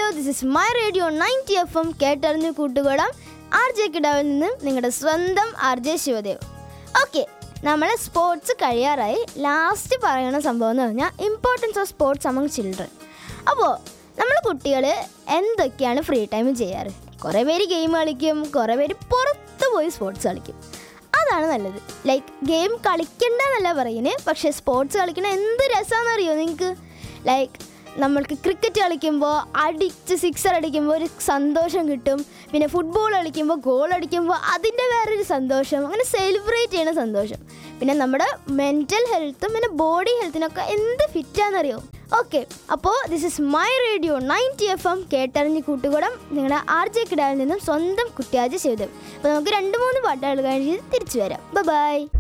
this is my radio ninety F M കേട്ടറിഞ്ഞ് കൂട്ടുകൂടാം R J കിടാവിൽ നിന്നും നിങ്ങളുടെ സ്വന്തം ആർ ജെ ശിവദേവ് ഓക്കെ നമ്മളെ സ്പോർട്സ് കഴിയാറായി ലാസ്റ്റ് പറയുന്ന സംഭവം എന്ന് പറഞ്ഞാൽ importance of sports among children അപ്പോൾ നമ്മൾ കുട്ടികൾ എന്തൊക്കെയാണ് ഫ്രീ ടൈം ചെയ്യാറ് കുറേ പേര് ഗെയിം കളിക്കും കുറേ പേര് പുറത്ത് പോയി സ്പോർട്സ് കളിക്കും അതാണ് നല്ലത് ലൈക്ക് ഗെയിം കളിക്കണ്ടെന്നല്ല പറയുന്നത് പക്ഷേ സ്പോർട്സ് കളിക്കണ എന്ത് രസമാണെന്നറിയോ നിങ്ങൾക്ക് ലൈക്ക് നമ്മൾക്ക് ക്രിക്കറ്റ് കളിക്കുമ്പോൾ അടിച്ച് സിക്സർ അടിക്കുമ്പോൾ ഒരു സന്തോഷം കിട്ടും പിന്നെ ഫുട്ബോൾ കളിക്കുമ്പോൾ ഗോൾ അടിക്കുമ്പോൾ അതിൻ്റെ വേറൊരു സന്തോഷം അങ്ങനെ സെലിബ്രേറ്റ് ചെയ്യുന്ന സന്തോഷം പിന്നെ നമ്മുടെ മെൻറ്റൽ ഹെൽത്തും പിന്നെ ബോഡി ഹെൽത്തിനൊക്കെ എന്ത് ഫിറ്റാണെന്നറിയോ ഓക്കെ അപ്പോൾ this is my radio ninety F M കേട്ടറിഞ്ഞ് കൂട്ടുകൂടം നിങ്ങളുടെ ആർ ജെ കിടാവിൽ നിന്നും സ്വന്തം കുട്ടിയാജ് ചെയ്തു അപ്പോൾ നമുക്ക് രണ്ട് മൂന്ന് പാട്ടുകൾ കഴിഞ്ഞ് തിരിച്ചു വരാം ബൈ